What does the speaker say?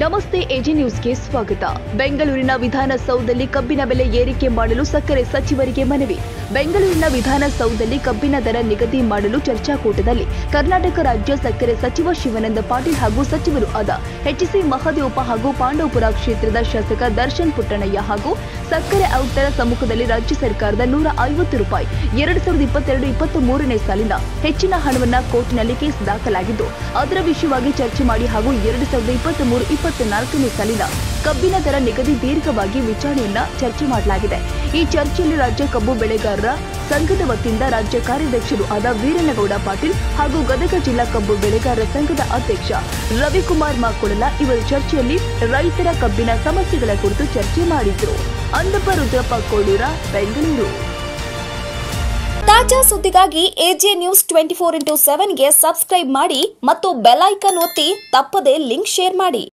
ನಮಸ್ತೆ ಎಜಿ ನ್ಯೂಸ್ಗೆ ಸ್ವಾಗತ ಬೆಂಗಳೂರಿನ ವಿಧಾನಸೌಧದಲ್ಲಿ ಕಬ್ಬಿನ ಬೆಲೆ ಏರಿಕೆ ಮಾಡಲು ಸಕ್ಕರೆ ಸಚಿವರಿಗೆ ಮನವಿ ಬೆಂಗಳೂರಿನ ವಿಧಾನಸೌಧದಲ್ಲಿ ಕಬ್ಬಿನ ದರ ನಿಗದಿ ಮಾಡಲು ಚರ್ಚಾಕೂಟದಲ್ಲಿ ಕರ್ನಾಟಕ ರಾಜ್ಯ ಸಕ್ಕರೆ ಸಚಿವ ಶಿವಾನಂದ ಪಾಟೀಲ್ ಹಾಗೂ ಸಚಿವರು ಆದ ಎಚ್ಸಿ ಮಹದೇವಪ್ಪ ಹಾಗೂ ಪಾಂಡವಪುರ ಕ್ಷೇತ್ರದ ಶಾಸಕ ದರ್ಶನ್ ಪುಟ್ಟಣಯ್ಯ ಹಾಗೂ ಸಕ್ಕರೆ ಆಯುಕ್ತರ ಸಮ್ಮುಖದಲ್ಲಿ ರಾಜ್ಯ ಸರ್ಕಾರದ ನೂರ ಐವತ್ತು ರೂಪಾಯಿ ಎರಡು ಸಾವಿರದ ಇಪ್ಪತ್ತೆರಡು ಇಪ್ಪತ್ತ್ ಮೂರನೇ ಸಾಲಿನ ಹೆಚ್ಚಿನ ಹಣವನ್ನ ಕೋರ್ಟ್ನಲ್ಲಿ ಕೇಸ್ ದಾಖಲಾಗಿದ್ದು ಅದರ ವಿಷಯವಾಗಿ ಚರ್ಚೆ ಮಾಡಿ ಹಾಗೂ ಎರಡು ಸಾವಿರದ ಇಪ್ಪತ್ತ್ ಮೂರು ಇಪ್ಪತ್ತ್ ನಾಲ್ಕನೇ ಸಾಲಿನ ಕಬ್ಬಿನ ದರ ನಿಗದಿ ದೀರ್ಘವಾಗಿ ವಿಚಾರಣೆಯನ್ನ ಚರ್ಚೆ ಮಾಡಲಾಗಿದೆ ಈ ಚರ್ಚೆಯಲ್ಲಿ ರಾಜ್ಯ ಕಬ್ಬು ಬೆಳೆಗಾರರ ಸಂಘದ ವತಿಯಿಂದ ರಾಜ್ಯ ಕಾರ್ಯಾಧ್ಯಕ್ಷರು ಆದ ವೀರನಗೌಡ ಪಾಟೀಲ್ ಹಾಗೂ ಗದಗ ಜಿಲ್ಲಾ ಕಬ್ಬು ಬೆಳೆಗಾರರ ಸಂಘದ ಅಧ್ಯಕ್ಷ ರವಿಕುಮಾರ್ ಮಾಕೊಳಲ ಇವರು ಚರ್ಚೆಯಲ್ಲಿ ರೈತರ ಕಬ್ಬಿನ ಸಮಸ್ಯೆಗಳ ಕುರಿತು ಚರ್ಚೆ ಮಾಡಿದ್ರು ಅಂದಪ್ಪ ರುದ್ರಪ್ಪ ಕೋಡೂರ ಬೆಂಗಳೂರು ತಾಜಾ ಸುದ್ದಿಗಾಗಿ AJ news twenty four into ಸೆವೆನ್ಗೆ ಸಬ್ಸ್ಕ್ರೈಬ್ ಮಾಡಿ ಮತ್ತು ಬೆಲ್ ಐಕನ್ ಒತ್ತಿ ತಪ್ಪದೇ ಲಿಂಕ್ ಶೇರ್ ಮಾಡಿ